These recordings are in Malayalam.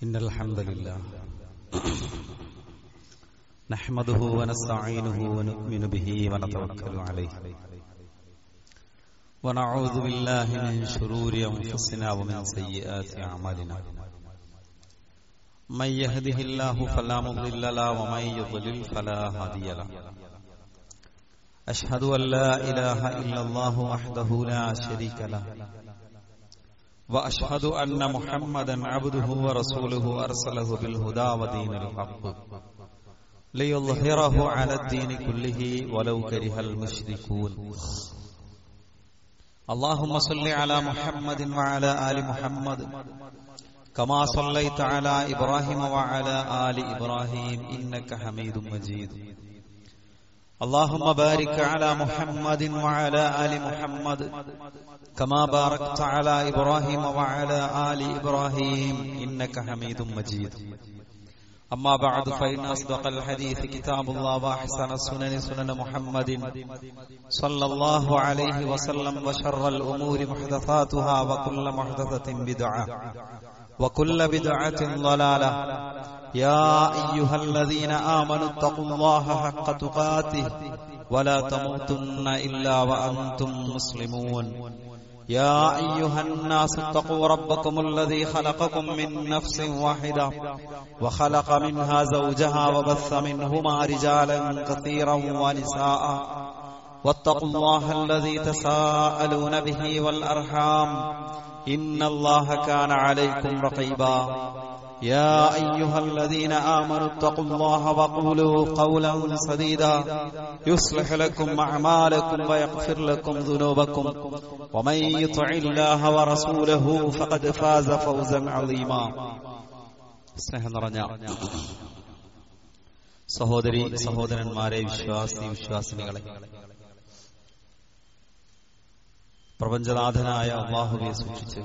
إن الحمد لله نحمده ونستعينه ونؤمن به ونتوكل عليه ونعوذ بالله من شرور أنفسنا ومن سيئات أعمالنا من يهده الله فلا مضل له ومن يضلل فلا هادي له أشهد أن لا إله إلا الله وحده لا شريك له واشهد ان محمدا عبده ورسوله ارسله بالهدى ودين الحق ليظهره على الدين كله ولو كره المشركون اللهم صل على محمد وعلى ال محمد كما صليت على ابراهيم وعلى ال ابراهيم انك حميد مجيد اللهم بارك على محمد وعلى ال محمد كما باركت على ابراهيم وعلى ال ابراهيم انك حميد مجيد اما بعد فان اصدق الحديث كتاب الله واحسن السنن سنن محمد صلى الله عليه وسلم وشر الامور محدثاتها وكل محدثه بدعه وكل بدعه ضلاله يا ايها الذين امنوا اتقوا الله حق تقاته ولا تموتن الا وانتم مسلمون يا أيها الناس اتقوا ربكم الذي خلقكم من نفس واحدة وخلق منها زوجها وبث منهما رجالا كثيرا ونساء واتقوا الله الذي تساءلون به والأرحام إن الله كان عليكم رقيبا يا أيها الذين آمنوا اتقوا الله وقولوا قولا سديدا يصلح لكم أعمالكم ويغفر لكم ذنوبكم ومن يطع الله ورسوله فقد فاز فوزا عظيما സ്നേഹം നിറഞ്ഞ സഹോദരി സഹോദരന്മാരെ വിശ്വാസി വിശ്വാസിനികളെ പ്രപഞ്ചനാഥനായ അള്ളാഹുവെ സൂക്ഷിച്ച്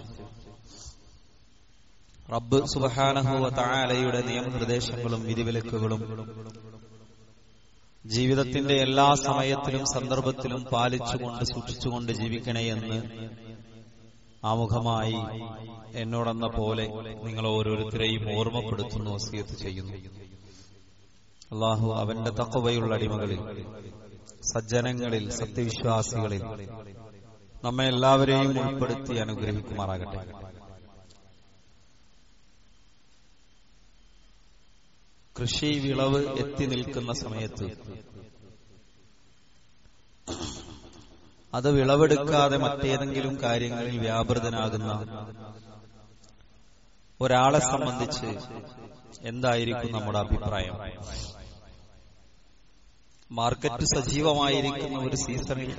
റബ്ബ് സുബഹാനഹുവ തായാലയുടെ നിയമനിർദ്ദേശങ്ങളും വിധിവിലക്കുകളും ജീവിതത്തിന്റെ എല്ലാ സമയത്തിലും സന്ദർഭത്തിലും പാലിച്ചുകൊണ്ട് സൂക്ഷിച്ചുകൊണ്ട് ജീവിക്കണേ എന്ന് ആമുഖമായി എന്നോടെന്ന പോലെ നിങ്ങൾ ഓരോരുത്തരെയും ഓർമ്മപ്പെടുത്തുന്നു വസീയത്ത് ചെയ്യുന്നു അള്ളാഹു അവന്റെ തക്കവയുള്ള അടിമകളിൽ സജ്ജനങ്ങളിൽ സത്യവിശ്വാസികളിൽ നമ്മെ എല്ലാവരെയും ഉൾപ്പെടുത്തി അനുഗ്രഹിക്കുമാറാകട്ടെ കൃഷി വിളവ് എത്തി നിൽക്കുന്ന സമയത്ത് അത് വിളവെടുക്കാതെ മറ്റേതെങ്കിലും കാര്യങ്ങളിൽ വ്യാപൃതനാകുന്ന ഒരാളെ സംബന്ധിച്ച് എന്തായിരിക്കും നമ്മുടെ അഭിപ്രായം മാർക്കറ്റ് സജീവമായിരിക്കുന്ന ഒരു സീസണിൽ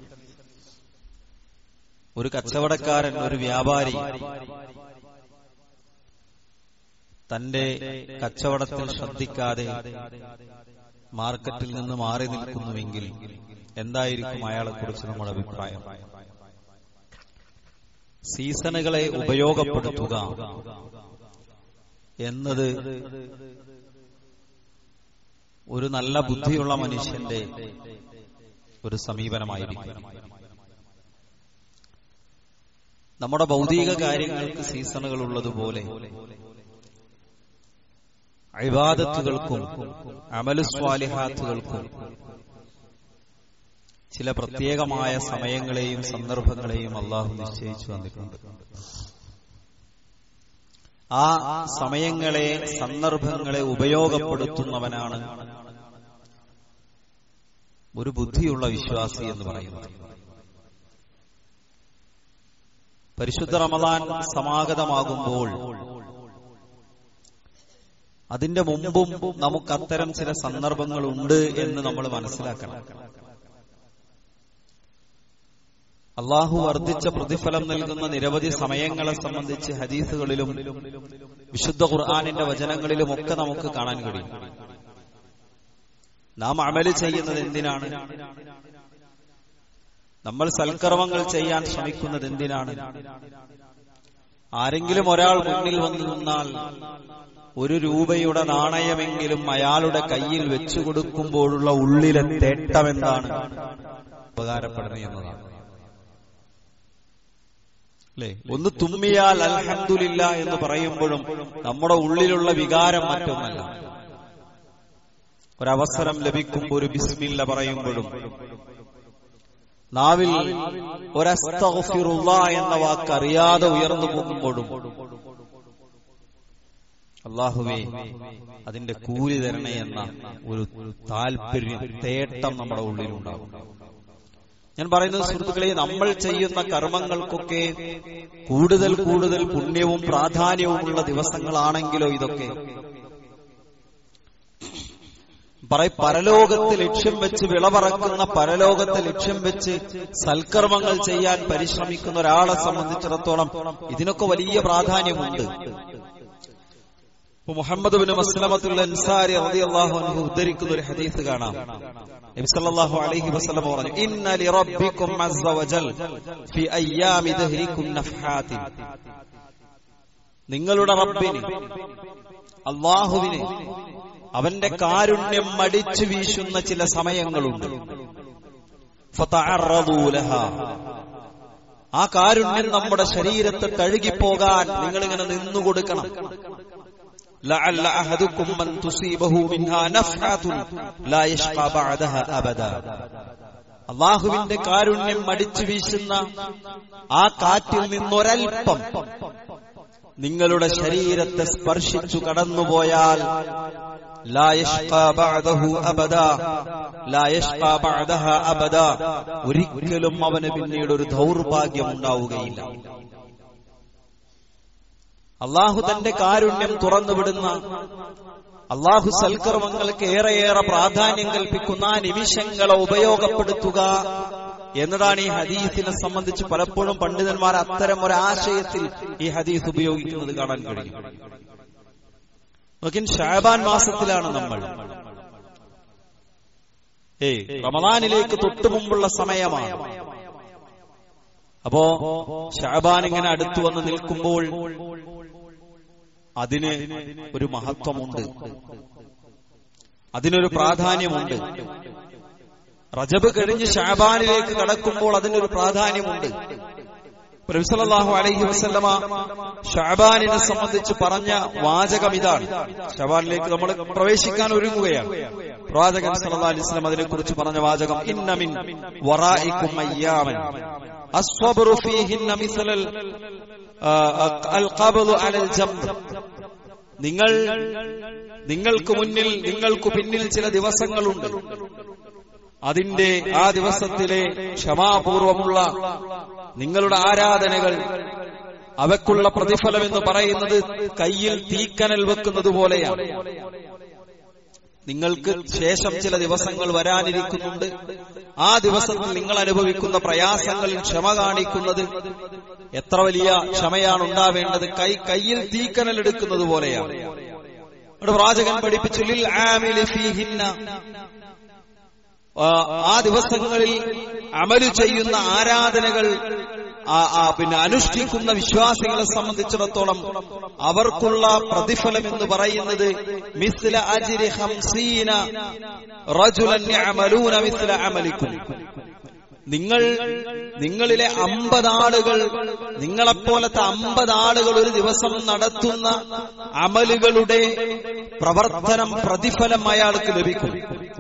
ഒരു കച്ചവടക്കാരൻ ഒരു വ്യാപാരി തന്റെ കച്ചവടത്തിൽ ശ്രദ്ധിക്കാതെ മാർക്കറ്റിൽ നിന്ന് മാറി നിൽക്കുന്നുവെങ്കിൽ എന്തായിരിക്കും അയാളെ കുറിച്ച് നമ്മുടെ അഭിപ്രായം സീസണുകളെ ഉപയോഗപ്പെടുത്തുക എന്നത് ഒരു നല്ല ബുദ്ധിയുള്ള മനുഷ്യന്റെ ഒരു സമീപനമായിരിക്കും നമ്മുടെ ഭൗതിക കാര്യങ്ങൾക്ക് സീസണുകൾ ഉള്ളതുപോലെ അഴിബാദത്തുകൾക്കും അമലുസ്വാലിഹാത്തുകൾക്കും ചില പ്രത്യേകമായ സമയങ്ങളെയും സന്ദർഭങ്ങളെയും അള്ളാഹു നിശ്ചയിച്ചു വന്നിട്ടുണ്ട് ആ സമയങ്ങളെ സന്ദർഭങ്ങളെ ഉപയോഗപ്പെടുത്തുന്നവനാണ് ഒരു ബുദ്ധിയുള്ള വിശ്വാസി എന്ന് പറയുന്നത് പരിശുദ്ധ റമദാൻ സമാഗതമാകുമ്പോൾ അതിന്റെ മുമ്പും നമുക്ക് അത്തരം ചില സന്ദർഭങ്ങളുണ്ട് എന്ന് നമ്മൾ മനസ്സിലാക്കണം അള്ളാഹു വർദ്ധിച്ച പ്രതിഫലം നൽകുന്ന നിരവധി സമയങ്ങളെ സംബന്ധിച്ച് ഹദീസുകളിലും വിശുദ്ധ ഖുർആാനിന്റെ വചനങ്ങളിലും ഒക്കെ നമുക്ക് കാണാൻ കഴിയും നാം അമല് ചെയ്യുന്നത് എന്തിനാണ് നമ്മൾ സൽക്കർമ്മങ്ങൾ ചെയ്യാൻ ശ്രമിക്കുന്നത് എന്തിനാണ് ആരെങ്കിലും ഒരാൾ മുന്നിൽ വന്നു നിന്നാൽ ഒരു രൂപയുടെ നാണയമെങ്കിലും അയാളുടെ കയ്യിൽ വെച്ചു കൊടുക്കുമ്പോഴുള്ള ഉള്ളിലെ തേട്ടമെന്താണ് ഉപകാരപ്പെടുന്നത് എന്നതാണ് അല്ലെ ഒന്ന് തുമ്മിയാൽ അൽഹംദുലില്ല എന്ന് പറയുമ്പോഴും നമ്മുടെ ഉള്ളിലുള്ള വികാരം മറ്റൊന്നല്ല ഒരവസരം ലഭിക്കുമ്പോൾ ഒരു ബിസ്മില്ല പറയുമ്പോഴും നാവിൽ ഒരസ്തഗ്ഫിറുള്ള എന്ന വാക്ക് അറിയാതെ ഉയർന്നു പോകുമ്പോഴും അള്ളാഹുവേ അതിന്റെ കൂലി തരണേ എന്ന ഒരു താല്പര്യം തേട്ടം നമ്മുടെ ഉള്ളിലുണ്ടാകും ഞാൻ പറയുന്നത് സുഹൃത്തുക്കളെ നമ്മൾ ചെയ്യുന്ന കർമ്മങ്ങൾക്കൊക്കെ കൂടുതൽ കൂടുതൽ പുണ്യവും പ്രാധാന്യവുമുള്ള ദിവസങ്ങളാണെങ്കിലോ ഇതൊക്കെ പറയ പരലോകത്ത് ലക്ഷ്യം വെച്ച് വിളവറക്കുന്ന പരലോകത്തെ ലക്ഷ്യം വെച്ച് സൽക്കർമ്മങ്ങൾ ചെയ്യാൻ പരിശ്രമിക്കുന്ന ഒരാളെ സംബന്ധിച്ചിടത്തോളം ഇതിനൊക്കെ വലിയ പ്രാധാന്യമുണ്ട് മുഹമ്മദ് ബിൻ മസ്ലമത്തുൽ അൻസാരി റളിയല്ലാഹു അൻഹു ഉദ്ധരിക്കുന്ന ഒരു ഹദീസ് കാണാം നബി സല്ലല്ലാഹു അലൈഹി വസല്ലം പറഞ്ഞു ഇന്ന ലിറബ്ബിക്കും അസ്സ വജൽ ഫി അയ്യാമി ദഹ്രിക്കും നഫ്ഹാത്തിൻ നിങ്ങളുടെ റബ്ബിന് അള്ളാഹുവിന് അവന്റെ കാരുണ്യം മടിച്ചു വീശുന്ന ചില സമയങ്ങളുണ്ട് ഫതഅറദൂ ലഹാ ആ കാരുണ്യം നമ്മുടെ ശരീരത്തെ തഴുകിപ്പോകാൻ നിങ്ങൾ ഇങ്ങനെ നിന്നുകൊടുക്കണം لعل أحدكم من تصيبه منها نفحة لا يشقى بعدها أبدا അള്ളാഹുവിന്റെ കാരുണ്യം മടിച്ചു വീശുന്ന ആ കാറ്റിൽ നിന്നൊരൽപ്പം നിങ്ങളുടെ ശരീരത്തെ സ്പർശിച്ചു കടന്നുപോയാൽ ഒരിക്കലും അവന് പിന്നീട് ഒരു ദൗർഭാഗ്യം ഉണ്ടാവുകയില്ല അള്ളാഹു തന്റെ കാരുണ്യം തുറന്നുവിടുന്ന അള്ളാഹു സൽക്കർമ്മങ്ങൾക്ക് ഏറെയേറെ പ്രാധാന്യം കൽപ്പിക്കുന്ന ആ നിമിഷങ്ങളെ ഉപയോഗപ്പെടുത്തുക എന്നതാണ് ഈ ഹദീസിനെ സംബന്ധിച്ച് പലപ്പോഴും പണ്ഡിതന്മാർ അത്തരം ഒരു ആശയത്തിൽ ഈ ഹദീസ് ഉപയോഗിക്കുന്നത് കാണാൻ കഴിയും നോക്കിൻ ഷാബാൻ മാസത്തിലാണ് നമ്മൾ ഏയ് റമദാനിലേക്ക് തൊട്ടു മുമ്പുള്ള സമയമാണ് അപ്പോ ഷാബാൻ ഇങ്ങനെ അടുത്തു വന്ന് നിൽക്കുമ്പോൾ അതിന് ഒരു മഹത്വമുണ്ട് അതിനൊരു പ്രാധാന്യമുണ്ട് റജബ് കഴിഞ്ഞ് ഷാബാനിലേക്ക് കടക്കുമ്പോൾ അതിനൊരു പ്രാധാന്യമുണ്ട് പ്രവിസലാഹു അലൈഹി വസല്ലമ ഷാബാനിനെ സംബന്ധിച്ച് പറഞ്ഞ വാചകം ഇതാണ് ഷാബാനിലേക്ക് നമ്മൾ പ്രവേശിക്കാൻ ഒരുങ്ങുകയാണ് പ്രവാചകൻ സല്ലല്ലാഹു അലൈഹി വസല്ലം അതിനെക്കുറിച്ച് പറഞ്ഞ വാചകം ഇന്നമിൻ വറായിക്കും അയ്യാമൻ അസ്വബ്റു ഫീഹിന്ന മിസലൽ അൽഖബ്ലു അലൽ ജംർ നിങ്ങൾ നിങ്ങൾക്ക് മുന്നിൽ നിങ്ങൾക്ക് പിന്നിൽ ചില ദിവസങ്ങളുണ്ട് അതിന്റെ ആ ദിവസത്തിലെ ക്ഷമാപൂർവമുള്ള നിങ്ങളുടെ ആരാധനകൾ അവക്കുള്ള പ്രതിഫലം എന്ന് പറയുന്നത് കയ്യിൽ തീക്കനൽ വെക്കുന്നത് പോലെയാണ് നിങ്ങൾക്ക് ശേഷം ചില ദിവസങ്ങൾ വരാനിരിക്കുന്നുണ്ട് ആ ദിവസത്തിൽ നിങ്ങൾ അനുഭവിക്കുന്ന പ്രയാസങ്ങളിൽ ക്ഷമ കാണിക്കുന്നത് എത്ര വലിയ ക്ഷമയാണ് ഉണ്ടാവേണ്ടത് കൈ കയ്യിൽ തീക്കനൽ എടുക്കുന്നത് പോലെയാണ് ഇവിടെ പ്രാചകൻ പഠിപ്പിച്ചു ലിൽ ആമിലി ഫീഹിന്ന ആ ദിവസങ്ങളിൽ അമലു ചെയ്യുന്ന ആരാധനകൾ പിന്നെ അനുഷ്ഠിക്കുന്ന വിശ്വാസികളെ സംബന്ധിച്ചിടത്തോളം അവർക്കുള്ള പ്രതിഫലം എന്ന് പറയുന്നത് മിസ്ല അജിരി ഹംസീന റജുലൻ അമലൂന മിസ്ല അമലിക്കും നിങ്ങൾ നിങ്ങളിലെ അമ്പത് ആളുകൾ നിങ്ങളെപ്പോലത്തെ അമ്പത് ആളുകൾ ഒരു ദിവസം നടത്തുന്ന അമലുകളുടെ പ്രവർത്തനം പ്രതിഫലം അയാൾക്ക് ലഭിക്കും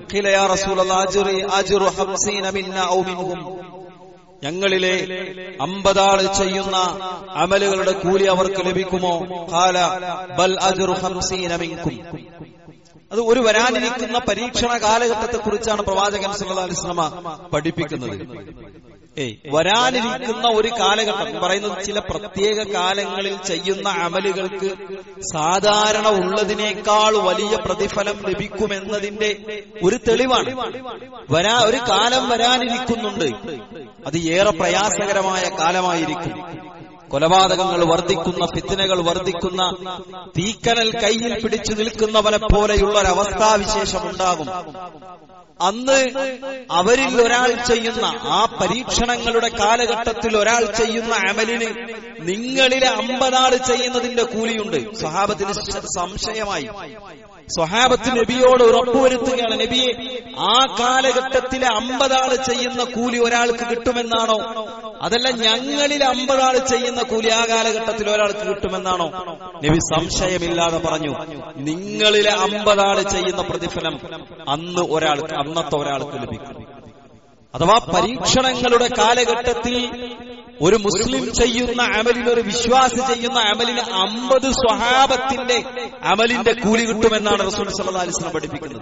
ഞങ്ങളിലെ അമ്പതാള് ചെയ്യുന്ന അമലുകളുടെ കൂലി അവർക്ക് ലഭിക്കുമോ കാല ബൽ അജുർ ഹംസീനമിങ്കും അത് ഒരു വരാനിരിക്കുന്ന പരീക്ഷണ കാലഘട്ടത്തെ കുറിച്ചാണ് പ്രവാചകൻ സല്ലല്ലാഹു അലൈഹി വസല്ലമ പഠിപ്പിക്കുന്നത് ഏയ് വരാനിരിക്കുന്ന ഒരു കാലഘട്ടം എന്ന് പറയുന്നത് ചില പ്രത്യേക കാലങ്ങളിൽ ചെയ്യുന്ന അമലുകൾക്ക് സാധാരണ ഉള്ളതിനേക്കാൾ വലിയ പ്രതിഫലം ലഭിക്കുമെന്നതിന്റെ ഒരു തെളിവാണ് വരാ ഒരു കാലം വരാനിരിക്കുന്നുണ്ട് അത് ഏറെ പ്രയാസകരമായ കാലമായിരിക്കും കൊലപാതകങ്ങൾ വർദ്ധിക്കുന്ന ഫിത്തിനകൾ വർദ്ധിക്കുന്ന തീക്കനൽ കയ്യിൽ പിടിച്ചു നിൽക്കുന്നവനെ പോലെയുള്ള ഒരവസ്ഥാവിശേഷം ഉണ്ടാകും അന്ന് അവരിൽ ഒരാൾ ചെയ്യുന്ന ആ പരീക്ഷണങ്ങളുടെ കാലഘട്ടത്തിൽ ഒരാൾ ചെയ്യുന്ന അമലിന് നിങ്ങളിലെ അമ്പതാള് ചെയ്യുന്നതിന്റെ കൂലിയുണ്ട് സ്വഹാബത്തിന് സംശയമായി സ്വഹാബത്ത് നബിയോട് ഉറപ്പുവരുത്തുകയാണ് നബിയെ ആ കാലഘട്ടത്തിലെ അമ്പതാള് ചെയ്യുന്ന കൂലി ഒരാൾക്ക് കിട്ടുമെന്നാണോ അതല്ല ഞങ്ങളിൽ അമ്പതാൾ ചെയ്യുന്ന കൂലി ആ കാലഘട്ടത്തിൽ ഒരാൾക്ക് കിട്ടുമെന്നാണോ നബി സംശയമില്ലാതെ പറഞ്ഞു നിങ്ങളിലെ അമ്പതാൾ ചെയ്യുന്ന പ്രതിഫലം അന്ന് ഒരാൾക്ക് അന്നത്തെ ഒരാൾക്ക് ലഭിക്കും അഥവാ പരീക്ഷണങ്ങളുടെ കാലഘട്ടത്തിൽ ഒരു മുസ്ലിം ചെയ്യുന്ന അമലിന് ഒരു വിശ്വാസി ചെയ്യുന്ന അമലിന് അമ്പത് സ്വഹാബത്തിന്റെ അമലിന്റെ കൂലി കിട്ടുമെന്നാണ് റസൂൽ സല്ലല്ലാഹു അലൈഹി വസല്ലം പഠിപ്പിക്കുന്നത്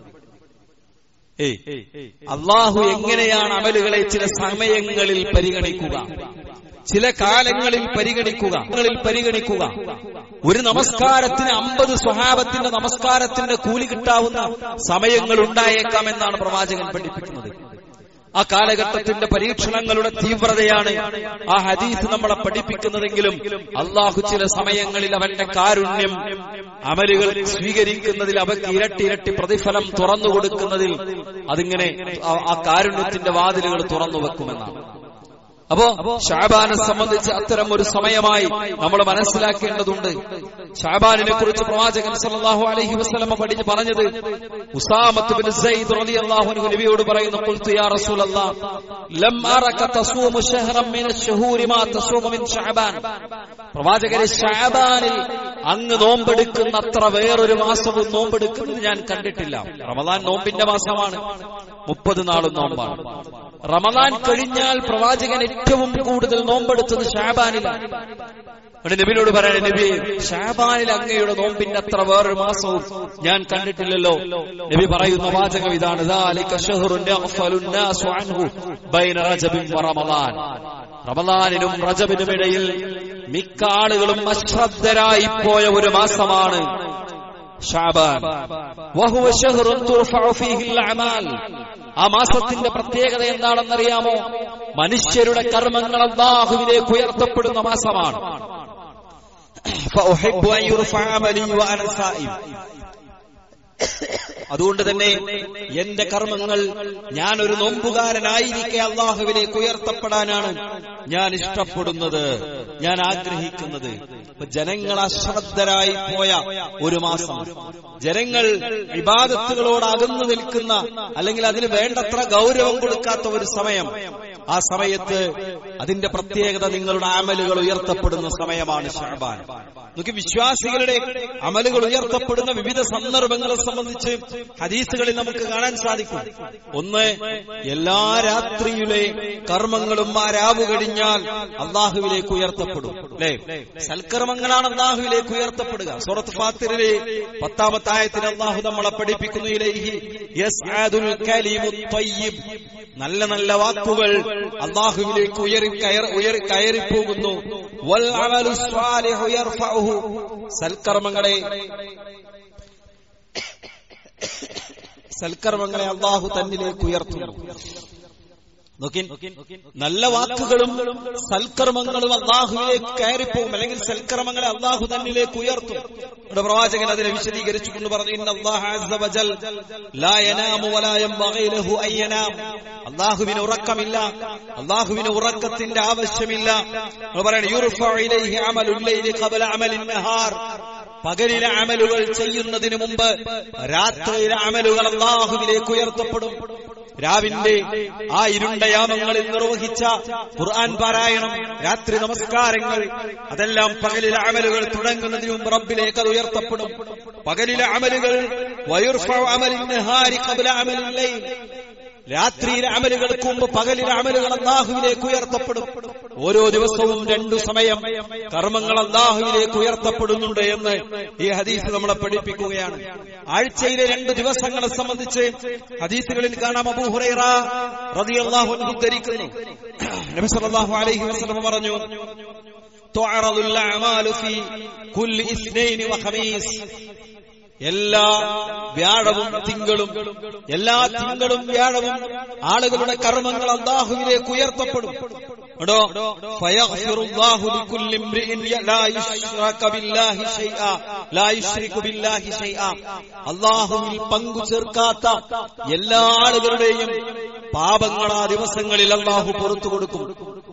ഏയ് അള്ളാഹു എങ്ങനെയാണ് അമലുകളെ ചില സമയങ്ങളിൽ പരിഗണിക്കുക ചില കാലങ്ങളിൽ പരിഗണിക്കുക ങ്ങളിൽ പരിഗണിക്കുക ഒരു നമസ്കാരത്തിന് അമ്പത് സ്വഹാബത്തിന്റെ നമസ്കാരത്തിന്റെ കൂലി കിട്ടാവുന്ന സമയങ്ങൾ ഉണ്ടായേക്കാമെന്നാണ് പ്രവാചകൻ പഠിപ്പിക്കുന്നത് ആ കാലഘട്ടത്തിന്റെ പരീക്ഷണങ്ങളുടെ തീവ്രതയാണ് ആ ഹദീസ് നമ്മളെ പഠിപ്പിക്കുന്നതെങ്കിലും അള്ളാഹു ചില സമയങ്ങളിൽ അവന്റെ കാരുണ്യം അമലുകൾ സ്വീകരിക്കുന്നതിൽ അവർക്ക് ഇരട്ടി ഇരട്ടി പ്രതിഫലം തുറന്നു കൊടുക്കുന്നതിൽ അതിങ്ങനെ ആ- ആ കാരുണ്യത്തിന്റെ വാതിലുകൾ തുറന്നു വെക്കുമെന്നാണ് അപ്പോ ഷാബാനെ സംബന്ധിച്ച് അത്തരം ഒരു സമയമായി നമ്മൾ മനസ്സിലാക്കേണ്ടതുണ്ട് ഷാബാനിനെ കുറിച്ച് പ്രവാചകൻ സല്ലല്ലാഹു അലൈഹി വസല്ലമ പഠിച്ച് പറഞ്ഞത് ഉസാമത്ത് ബിൻ സയ്യിദ് റളിയല്ലാഹു അൻഹു നബിയോട് പറയുന്നു ഖുൽതു യാ റസൂലല്ലാഹ് ലം അറക തസൂമു ശഹറൻ മിന അശ്ശുഹൂരി മാ തസൂമു മിൻ ഷഅബാൻ പ്രവാചകരെ ഷഅബാനിൽ അങ്ങ് നോമ്പെടുക്കുന്ന അത്ര വേറൊരു മാസവും നോമ്പെടുക്കുന്നത് ഞാൻ കണ്ടിട്ടില്ല റമദാൻ നോമ്പിന്റെ മാസമാണ് മുപ്പത് നാളും നോമ്പാണ് റമദാൻ കഴിഞ്ഞാൽ പ്രവാചകൻ ഏറ്റവും കൂടുതൽ നോമ്പെടുത്തത് ഷാബാനിലാണ് അവിടെ നബിനോട് പറയണേ നബി ഷാബാനിൽ അങ്ങയുടെ നോമ്പിന്റെ അത്ര വേറൊരു മാസവും ഞാൻ കണ്ടിട്ടില്ലല്ലോ നബി പറയുന്ന വാചകം ഇതാണ് ذَلِكَ شَهْرٌ يَغْفَلُ النَّاسُ عَنْهُ بَيْنَ رَجَبٍ وَرَمَضَانٍ റമദാനിനും റജബിനും ഇടയിൽ മിക്ക ആളുകളും അശ്രദ്ധരായി പോയ ഒരു മാസമാണ് ഷാബാൻ വഹുവ ശഹ്റുൻ തുർഫഉ ഫീഹി അൽഅമാൽ ആ മാസത്തിന്റെ പ്രത്യേകത എന്താണെന്നറിയാമോ മനുഷ്യരുടെ കർമ്മങ്ങൾ അല്ലാഹുവിലേക്ക് ഉയർത്തപ്പെടുന്ന മാസമാണ് فأحب أن يرفع عملي وأنا صائم അതുകൊണ്ട് തന്നെ എന്റെ കർമ്മങ്ങൾ ഞാൻ ഒരു നോമ്പുകാരനായിരിക്കെ അള്ളാഹുവിലേക്ക് ഉയർത്തപ്പെടാനാണ് ഞാൻ ഇഷ്ടപ്പെടുന്നത് ഞാൻ ആഗ്രഹിക്കുന്നത് ഇപ്പൊ ജനങ്ങൾ അശ്രദ്ധരായി പോയ ഒരു മാസം ജനങ്ങൾ വിവാദത്തുകളോട് അകന്നു നിൽക്കുന്ന അല്ലെങ്കിൽ അതിന് വേണ്ടത്ര ഗൗരവം കൊടുക്കാത്ത ഒരു സമയം ആ സമയത്ത് അതിന്റെ പ്രത്യേകത നിങ്ങളുടെ അമലുകൾ ഉയർത്തപ്പെടുന്ന സമയമാണ് ഷഹബാൻ നോക്കി വിശ്വാസികളുടെ അമലുകൾ ഉയർത്തപ്പെടുന്ന വിവിധ സന്ദർഭങ്ങളെ സംബന്ധിച്ച് ഹദീസുകളിൽ നമുക്ക് കാണാൻ സാധിക്കും ഒന്ന് എല്ലാ രാത്രിയിലെ കർമ്മങ്ങളും ആ രാവ് കഴിഞ്ഞാൽ അള്ളാഹുവിലേക്ക് ഉയർത്തപ്പെടും അല്ലെ സൽക്കർമ്മങ്ങളാണ് അള്ളാഹുവിലേക്ക് ഉയർത്തപ്പെടുക സൂറത്ത് ഫാത്തിറിലെ പത്താമത്തെ ആയത്തിന് അള്ളാഹു നമ്മളെ പഠിപ്പിക്കുന്നു ഇലൈഹി യസ്ആദുൽ കലിമു ത്വയ്യിബ് നല്ല നല്ല വാക്കുകൾ അള്ളാഹുവിലേക്ക് ഉയരി കയർ ഉയരി കയറിപ്പോകുന്നു വൽ അമലു സ്വാലിഹു യർഫഉഹു സൽക്കർമ്മങ്ങളെ സൽക്കർമ്മങ്ങളെ അള്ളാഹു തന്നിലേക്ക് ഉയർത്തുന്നു നോക്കി നല്ല വാക്കുകളും സൽക്കർമ്മങ്ങളും അള്ളാഹുവിലേക്ക് കയറിപ്പോകും അല്ലെങ്കിൽ സൽക്കർമ്മങ്ങളെ അള്ളാഹു തന്നിലേക്ക് ഉയർത്തും ഇവിടെ പ്രവാചകൻ അതിനെ വിശദീകരിച്ചുകൊണ്ട് പറഞ്ഞു ഇന്ന അല്ലാഹ അസ്സ വജൽ ലാ യനാമു വലാ യംബഗി ലഹു അൻ യനാം അള്ളാഹുവിന് ഉറക്കമില്ല അള്ളാഹുവിന് ഉറക്കത്തിന്റെ ആവശ്യമില്ല നമ്മൾ പറയണം യുർഫഉ ഇലൈഹി അമലുൽ ലൈലി ഖബല അമലിൻ നഹാർ പകലിലെ അമലുകൾ ചെയ്യുന്നതിന് മുമ്പ് രാത്രിയിലെ അമലുകൾ അള്ളാഹുവിലേക്ക് ഉയർത്തപ്പെടും രാവിന്റെ ആ ഇരുണ്ടയാമങ്ങളിൽ നിർവഹിച്ച ഖുർആൻ പാരായണം രാത്രി നമസ്കാരങ്ങൾ അതെല്ലാം പകലിലെ അമലുകൾ തുടങ്ങുന്നതിന് മുമ്പ് റബ്ബിലേക്ക് അത് ഉയർത്തപ്പെടും പകലിലെ അമലുകൾ വയുർഫഉ അമലിൻ നഹാരി ഖബ്ല അമലിൽ ലൈൽ രാത്രിയിലെ അമലുകൾക്ക് മുമ്പ് പകലിലെ അമലുകൾ അള്ളാഹുവിലേക്ക് ഉയർത്തപ്പെടും ഓരോ ദിവസവും രണ്ടു സമയം കർമ്മങ്ങൾ അള്ളാഹുവിലേക്ക് ഉയർത്തപ്പെടുന്നുണ്ട് എന്ന് ഈ ഹദീസ് നമ്മളെ പഠിപ്പിക്കുകയാണ് ആഴ്ചയിലെ രണ്ട് ദിവസങ്ങളെ സംബന്ധിച്ച് ഹദീസുകളിൽ കാണാം അബൂ ഹുറൈറ റളിയല്ലാഹു അൻഹു ധരിക്കുന്നു നബി സല്ലല്ലാഹു അലൈഹി വസല്ലം പറഞ്ഞു തുഅറദുൽ അഅമാലു ഫീ കുല്ലി ഇസ്നൈനി വഖമീസ് എല്ലാ വ്യാഴവും തിങ്കളും എല്ലാ തിങ്കളും വ്യാഴവും ആളുകളുടെ കർമ്മങ്ങൾ അള്ളാഹുവിലേക്ക് ഉയർത്തപ്പെടും കേട്ടോ ഫയഗ്ഫിറുല്ലാഹു ലികുല്ലി ഇംറിഇൻ ലാ യുശ്റക ബില്ലാഹി ശൈആ ലാ യുശ്രികു ബില്ലാഹി ശൈആ അള്ളാഹുവിൽ പങ്കു ചേർക്കാത്ത എല്ലാ ആളുകളുടെയും പാപങ്ങൾ ആ ദിവസങ്ങളിൽ അള്ളാഹു പുറത്തു കൊടുക്കും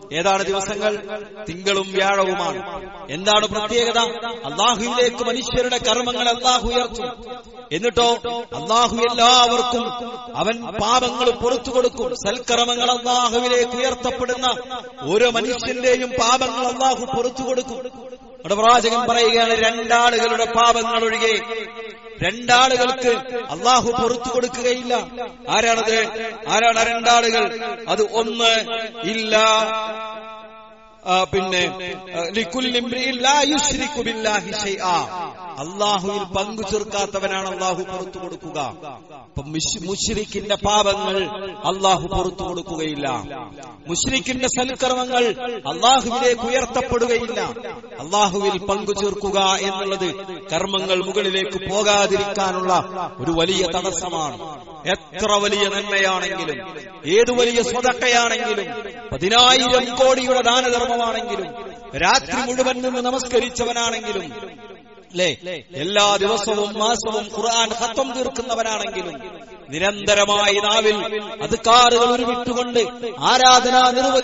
ഏതാണ് ദിവസങ്ങൾ തിങ്കളും വ്യാഴവുമാണ് എന്താണ് പ്രത്യേകത അള്ളാഹുവിലേക്ക് മനുഷ്യരുടെ കർമ്മങ്ങൾ അള്ളാഹു ഉയർത്തും എന്നിട്ടോ അള്ളാഹു എല്ലാവർക്കും അവൻ പാപങ്ങൾ പുറത്തു കൊടുക്കും സൽക്കർമ്മങ്ങൾ അള്ളാഹുവിലേക്ക് ഉയർത്തപ്പെടുന്ന ഓരോ മനുഷ്യന്റെയും പാപങ്ങൾ അള്ളാഹു പുറത്തു കൊടുക്കും അവിടെ പ്രവാചകൻ പറയുകയാണ് രണ്ടാളുകളുടെ പാപങ്ങൾ ഒഴികെ രണ്ടാളുകൾക്ക് അള്ളാഹു പുറത്തു കൊടുക്കുകയില്ല ആരാണത് ആരാണ് ആ രണ്ടാളുകൾ അത് ഒന്ന് ഇല്ല ആ, പിന്നെ ആ, ലിക്കുല്ലി ഇംറിഇൻ ലാ യുശ്രിക്കു ബില്ലാഹി ശൈആ. അള്ളാഹുവിൽ പങ്കു ചേർക്കാത്തവനാണ് അള്ളാഹു പുറത്തു കൊടുക്കുക അപ്പൊ മുശ്- മുശ്രിക്കിന്റെ പാപങ്ങൾ അള്ളാഹു പുറത്തു കൊടുക്കുകയില്ല മുശ്രിക്കിന്റെ സൽക്കർമ്മങ്ങൾ അള്ളാഹുവിലേക്ക് ഉയർത്തപ്പെടുകയില്ല അള്ളാഹുവിൽ പങ്കു ചേർക്കുക എന്നുള്ളത് കർമ്മങ്ങൾ മുകളിലേക്ക് പോകാതിരിക്കാനുള്ള ഒരു വലിയ തടസ്സമാണ് എത്ര വലിയ നന്മയാണെങ്കിലും ഏതു വലിയ സ്വതക്കയാണെങ്കിലും പതിനായിരം കോടിയുടെ ദാനധർമ്മമാണെങ്കിലും രാത്രി മുഴുവൻ നിന്ന് നമസ്കരിച്ചവനാണെങ്കിലും അല്ലേ എല്ലാ ദിവസവും മാസവും ഖുർആൻ ഹത്തം തീർക്കുന്നവനാണെങ്കിലും നിരന്തരമായി നാവിൽ അത് കാറുകൾ ഉരുവിട്ടുകൊണ്ട് ആരാധന നിർവ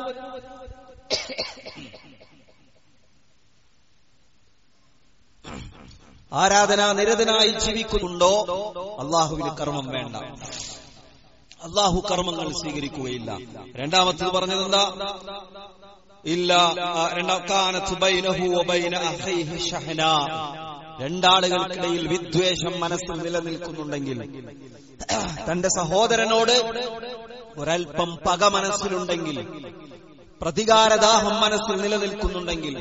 ആരാധന നിരതനായി ജീവിക്കുന്നുണ്ടോ അള്ളാഹുവിന് കർമ്മം വേണ്ട അള്ളാഹു കർമ്മങ്ങൾ സ്വീകരിക്കുകയില്ല രണ്ടാമത്തത് പറഞ്ഞത് എന്താ ഇല്ല ആ, രണ്ടാ- കാനത്ത് ബൈനഹു വബൈന അഖൈഹി ഷഹ്ന. രണ്ടാളുകൾക്കിടയിൽ വിദ്വേഷം മനസ്സിൽ നിലനിൽക്കുന്നുണ്ടെങ്കിൽ തന്റെ സഹോദരനോട് ഒരൽപ്പം പക മനസ്സിലുണ്ടെങ്കിൽ പ്രതികാരദാഹം മനസ്സിൽ നിലനിൽക്കുന്നുണ്ടെങ്കിൽ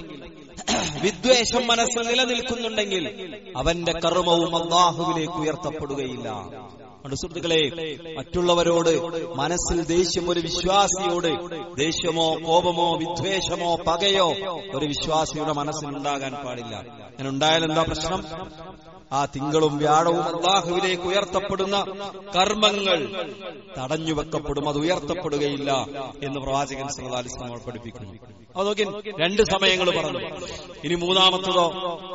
വിദ്വേഷം മനസ്സിൽ നിലനിൽക്കുന്നുണ്ടെങ്കിൽ അവന്റെ കർമ്മവും അള്ളാഹുവിലേക്ക് ഉയർത്തപ്പെടുകയില്ല അതുകൊണ്ട് സുഹൃത്തുക്കളെ മറ്റുള്ളവരോട് മനസ്സിൽ ദേഷ്യം ഒരു വിശ്വാസിയോട് ദേഷ്യമോ കോപമോ വിദ്വേഷമോ പകയോ ഒരു വിശ്വാസിയുടെ മനസ്സിൽ ഉണ്ടാകാൻ പാടില്ല അങ്ങനെ ഉണ്ടായാൽ എന്താ പ്രശ്നം ആ തിങ്കളും വ്യാഴവും അള്ളാഹുവിലേക്ക് ഉയർത്തപ്പെടുന്ന കർമ്മങ്ങൾ തടഞ്ഞു വെക്കപ്പെടും അത് ഉയർത്തപ്പെടുകയില്ല എന്ന് പ്രവാചകൻ സല്ലല്ലാഹു നമ്മൾ പഠിപ്പിക്കുന്നു അത് നോക്കി രണ്ട് സമയങ്ങൾ പറഞ്ഞു ഇനി മൂന്നാമത്തതോ